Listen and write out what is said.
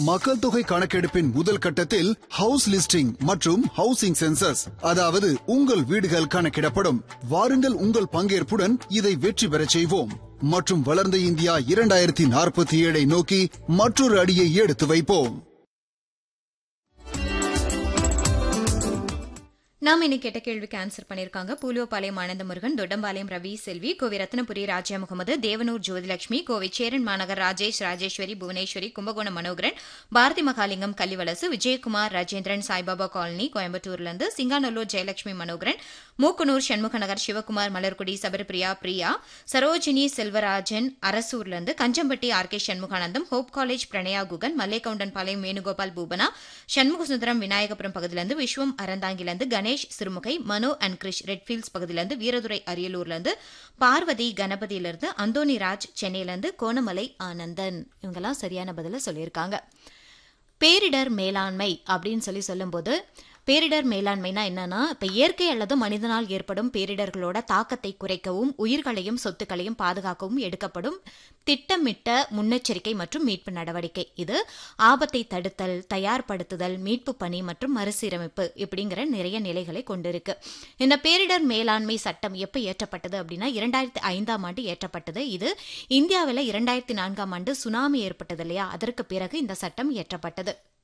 மக்கள் தொகை கணக்கெடுப்பின் முதல் கட்டத்தில் ஹவுஸ் லிஸ்டிங் மற்றும் ஹவுசிங் சென்சஸ் அதாவது உங்கள் வீடுகள் கணக்கிடப்படும் வாருங்கள் உங்கள் பங்கேற்புடன் இதை வெற்றி பெறச் செய்வோம் மற்றும் வளர்ந்த இந்தியா இரண்டாயிரத்தி நாற்பத்தி ஏழை நோக்கி மற்றொரு அடியை எடுத்து வைப்போம் நாம் இன்னைக்கு கேட்ட கேள்விக்கு ஆன்சர் பண்ணியிருக்காங்க பூலுவபாளையம் ஆனந்த முருகன் தொட்டம்பாளையம் ரவி செல்வி கோவை ரத்னபுரி ராஜா முகமது தேவனூர் ஜோதிலட்சுமி கோவை சேரன் மாநகர் ராஜேஷ் ராஜேஸ்வரி புவனேஸ்வரி கும்பகோணம் மனோகரன் பாரதி மகாலிங்கம் கள்ளிவலசு விஜயகுமார் ராஜேந்திரன் சாய்பாபா காலனி கோயம்புத்தூர்லேருந்து சிங்காநல்லூர் ஜெயலட்சுமி மனோகரன் மூக்குனூர் சண்முகநகர் சிவகுமார் மலர்குடி சபரிபிரியா பிரியா சரோஜினி செல்வராஜன் அரசூர்லேருந்து Kanjampatti R K Shanmugananandam Hope College Pranaya Guhan Mallegoundan Palayam Venugopal Boobana Shanmugasundaram Vinayagapuram பகுதியிலிருந்து விஸ்வம் அறந்தாங்கிலிருந்து கணேஷ் சிறுமுகை மனோ அண்ட் கிரிஷ் ரெட்ஃபீல்ட்ஸ் பகுதியிலிருந்து வீரதுரை அரியலூர்லேருந்து பார்வதி கணபதியிலிருந்து அந்தோனி ராஜ் சென்னையிலிருந்து கோணமலை ஆனந்தன் இவங்கெல்லாம் சரியான பதில சொல்லியிருக்காங்க பேரிடர் மேலாண்மை அப்படின்னு சொல்லி சொல்லும்போது பேரிடர் மேலாண்மைனா என்னன்னா இப்ப இயற்கை அல்லது மனிதனால் ஏற்படும் பேரிடர்களோட தாக்கத்தை குறைக்கவும் உயிர்களையும் சொத்துக்களையும் பாதுகாக்கவும் எடுக்கப்படும் திட்டமிட்ட முன்னெச்சரிக்கை மற்றும் மீட்பு நடவடிக்கை இது ஆபத்தை தடுத்தல் தயார்படுத்துதல் மீட்பு பணி மற்றும் மறுசீரமைப்பு இப்படிங்கிற நிறைய நிலைகளை கொண்டிருக்கு இந்த பேரிடர் மேலாண்மை சட்டம் எப்ப இயற்றப்பட்டது அப்படின்னா இரண்டாயிரத்தி ஐந்தாம் ஆண்டு இயற்றப்பட்டது இது இந்தியாவில் இரண்டாயிரத்தி நான்காம் ஆண்டு சுனாமி ஏற்பட்டது இல்லையா அதற்கு பிறகு இந்த சட்டம் இயற்றப்பட்டது